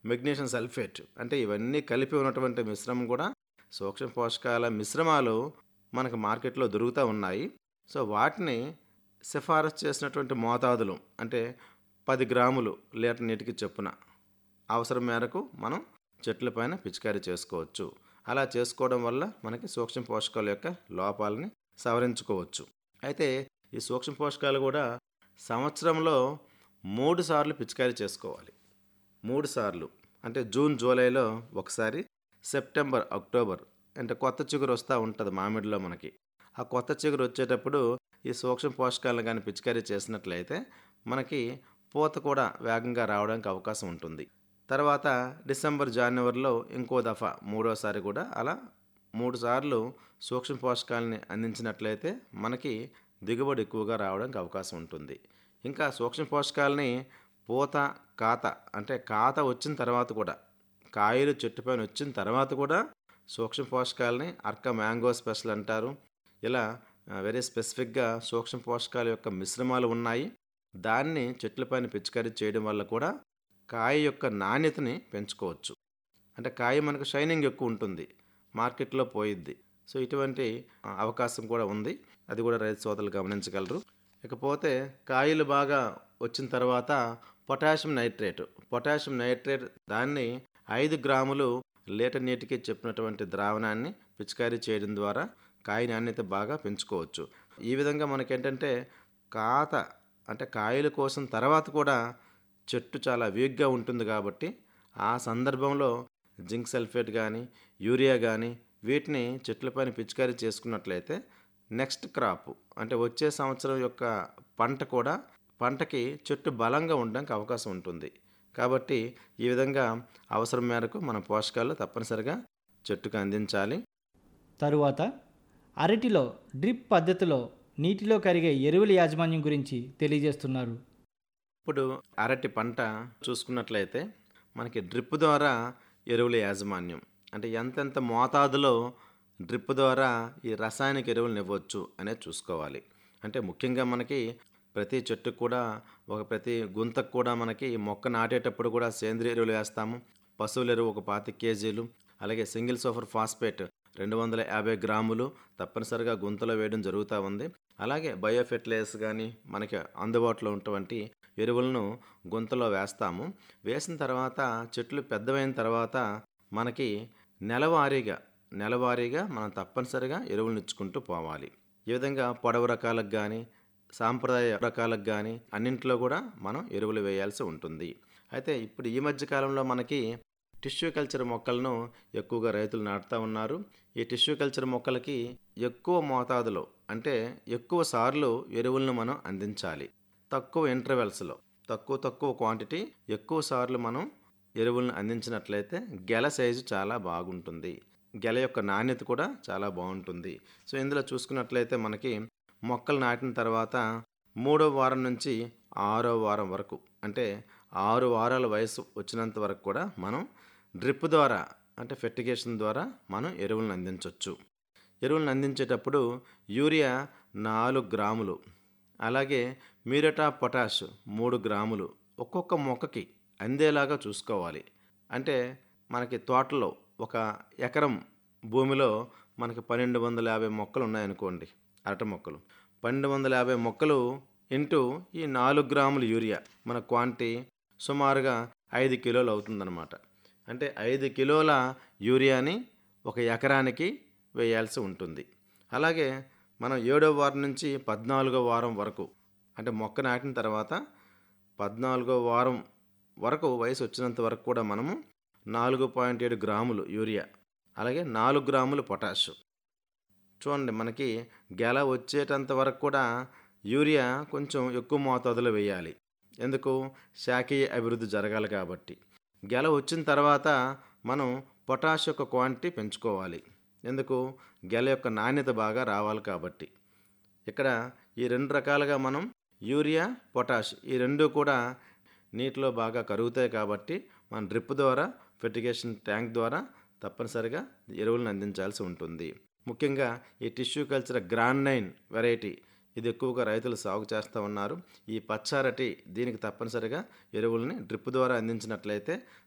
magnesium sulphate అంటే ఇవన్నీ కలిపి ఉన్నటువంటి మిశ్రమం కూడా సూక్ష్మ పోషకాల మిశ్రమాలు మనకు మార్కెట్లో దొరుకుతూ ఉన్నాయి సో వాటిని సిఫారసు చేసినటువంటి మోతాదులు అంటే పది గ్రాములు లీటర్ నీటికి చొప్పున అవసరం మేరకు మనం చెట్లపైన పిచికారీ చేసుకోవచ్చు అలా చేసుకోవడం వల్ల మనకి సూక్ష్మ పోషకాల యొక్క లోపాలని సవరించుకోవచ్చు అయితే ఈ సూక్ష్మ పోషకాలు కూడా సంవత్సరంలో మూడు సార్లు పిచికారీ చేసుకోవాలి మూడు సార్లు అంటే జూన్ జూలైలో ఒకసారి సెప్టెంబర్ అక్టోబర్ అంటే కొత్త చిగురు వస్తూ ఉంటుంది మామిడిలో మనకి ఆ కొత్త చిగురు వచ్చేటప్పుడు ఈ సూక్ష్మ పోషకాలను కానీ పిచికారీ చేసినట్లయితే మనకి పూత కూడా వేగంగా రావడానికి అవకాశం ఉంటుంది తర్వాత డిసెంబర్ జనవరిలో ఇంకో దఫా మూడోసారి కూడా అలా మూడు సార్లు సూక్ష్మ పోషకాలని అందించినట్లయితే మనకి దిగుబడి ఎక్కువగా రావడానికి అవకాశం ఉంటుంది ఇంకా సూక్ష్మ పోషకాలని పూత కాత అంటే కాత వచ్చిన తర్వాత కూడా కాయలు చెట్టుపైన వచ్చిన తర్వాత కూడా సూక్ష్మ పోషకాలని అర్క మ్యాంగో స్పెషల్ అంటారు ఇలా వెరీ స్పెసిఫిక్గా సూక్ష్మ పోషకాల యొక్క మిశ్రమాలు ఉన్నాయి దాన్ని చెట్లపైన పిచికారీ చేయడం వల్ల కూడా కాయ యొక్క నాణ్యతని పెంచుకోవచ్చు అంటే కాయ మనకు షైనింగ్ ఎక్కువ ఉంటుంది మార్కెట్లో పోయిద్ది సో ఇటువంటి ఆ, అవకాశం కూడా ఉంది అది కూడా రైతు సోదరులు గమనించగలరు ఇకపోతే కాయలు బాగా వచ్చిన తర్వాత పొటాషియం నైట్రేట్ పొటాషియం నైట్రేట్ దాన్ని ఐదు గ్రాములు లీటర్ నీటికి చెప్పినటువంటి ద్రావణాన్ని పిచికారీ చేయడం ద్వారా కాయ నాణ్యత బాగా పెంచుకోవచ్చు ఈ విధంగా మనకేంటంటే కాత అంటే కాయలు కోసం తర్వాత కూడా చెట్టు చాలా వీక్గా ఉంటుంది కాబట్టి ఆ సందర్భంలో జింక్ సల్ఫేట్ కానీ యూరియా కానీ వీటిని చెట్లపైన పిచికారీ చేసుకున్నట్లయితే నెక్స్ట్ క్రాప్ అంటే వచ్చే సంవత్సరం యొక్క పంట కూడా పంటకి చెట్టు బలంగా ఉండడానికి అవకాశం ఉంటుంది కాబట్టి ఈ విధంగా అవసరం మేరకు మన పోషకాలు తప్పనిసరిగా చెట్టుకు అందించాలి తరువాత అరటిలో డ్రిప్ పద్ధతిలో నీటిలో కరిగే ఎరువుల యాజమాన్యం గురించి తెలియజేస్తున్నారు ఇప్పుడు అరటి పంట చూసుకున్నట్లయితే మనకి డ్రిప్ ద్వారా ఎరువుల యాజమాన్యం అంటే ఎంతెంత మోతాదులో డ్రిప్ ద్వారా ఈ రసాయనిక ఎరువులను ఇవ్వచ్చు అనేది చూసుకోవాలి అంటే ముఖ్యంగా మనకి ప్రతి చెట్టుకు కూడా ఒక ప్రతి గుంతకు కూడా మనకి మొక్క నాటేటప్పుడు కూడా సేంద్రియ ఎరువులు వేస్తాము పశువుల ఎరువు ఒక పాతి కేజీలు అలాగే సింగిల్ సోఫర్ ఫాస్ఫేట్ రెండు వందల యాభై గ్రాములు తప్పనిసరిగా గుంతలో వేయడం జరుగుతూ ఉంది అలాగే బయో ఫెర్టిలైజర్స్ కానీ మనకి అందుబాటులో ఉన్నటువంటి ఎరువులను గుంతలో వేస్తాము వేసిన తర్వాత చెట్లు పెద్దవైన తర్వాత మనకి నెలవారీగా నెలవారీగా మనం తప్పనిసరిగా ఎరువులను ఇచ్చుకుంటూ పోవాలి ఈ విధంగా పొడవు రకాలకు కానీ సాంప్రదాయ రకాలకు కానీ అన్నింటిలో కూడా మనం ఎరువులు వేయాల్సి ఉంటుంది అయితే ఇప్పుడు ఈ మధ్య కాలంలో మనకి టిష్యూ కల్చర్ మొక్కలను ఎక్కువగా రైతులు నాటుతూ ఉన్నారు ఈ టిష్యూ కల్చర్ మొక్కలకి ఎక్కువ మోతాదులో అంటే ఎక్కువ సార్లు ఎరువులను మనం అందించాలి తక్కువ ఇంటర్వెల్స్లో తక్కువ తక్కువ క్వాంటిటీ ఎక్కువ సార్లు మనం ఎరువులను అందించినట్లయితే గెల సైజు చాలా బాగుంటుంది గెల యొక్క నాణ్యత కూడా చాలా బాగుంటుంది సో ఇందులో చూసుకున్నట్లయితే మనకి మొక్కలు నాటిన తర్వాత మూడో వారం నుంచి ఆరో వారం వరకు అంటే ఆరు వారాల వయసు వచ్చినంత వరకు కూడా మనం డ్రిప్ ద్వారా అంటే ఫెర్టిగేషన్ ద్వారా మనం ఎరువులను అందించవచ్చు ఎరువులను అందించేటప్పుడు యూరియా నాలుగు గ్రాములు అలాగే మ్యూరేటా పొటాష్ మూడు గ్రాములు ఒక్కొక్క మొక్కకి అందేలాగా చూసుకోవాలి అంటే మనకి తోటలో ఒక ఎకరం భూమిలో మనకి పన్నెండు వందల యాభై మొక్కలు ఉన్నాయనుకోండి అరటి మొక్కలు పన్నెండు వందల యాభై మొక్కలు ఇంటూ ఈ నాలుగు గ్రాముల యూరియా మన క్వాంటిటీ సుమారుగా ఐదు కిలోలు అవుతుందన్నమాట అంటే ఐదు కిలోల యూరియాని ఒక ఎకరానికి వేయాల్సి ఉంటుంది అలాగే మనం ఏడో వారం నుంచి పద్నాలుగో వారం వరకు అంటే మొక్క నాటిన తర్వాత పద్నాలుగో వారం వరకు వయసు వచ్చినంత వరకు కూడా మనము నాలుగు పాయింట్ ఏడు గ్రాములు యూరియా అలాగే నాలుగు గ్రాములు పొటాష్ చూడండి మనకి గెల వచ్చేటంత వరకు కూడా యూరియా కొంచెం ఎక్కువ మోతాదులో వేయాలి ఎందుకు శాఖీయ అభివృద్ధి జరగాలి కాబట్టి గెల వచ్చిన తర్వాత మనం పొటాష్ యొక్క క్వాంటిటీ పెంచుకోవాలి ఎందుకు గెల యొక్క నాణ్యత బాగా రావాలి కాబట్టి ఇక్కడ ఈ రెండు రకాలుగా మనం యూరియా పొటాష్ ఈ రెండు కూడా నీటిలో బాగా కరుగుతాయి కాబట్టి మన డ్రిప్ ద్వారా ఫెర్టిగేషన్ ట్యాంక్ ద్వారా తప్పనిసరిగా ఎరువులను అందించాల్సి ఉంటుంది ముఖ్యంగా ఈ tissue culture grand nine variety ఇది ఎక్కువగా రైతులు సాగు చేస్తూ ఉన్నారు ఈ పచ్చారటి దీనికి తప్పనిసరిగా ఎరువుల్ని డ్రిప్ ద్వారా అందించినట్లయితే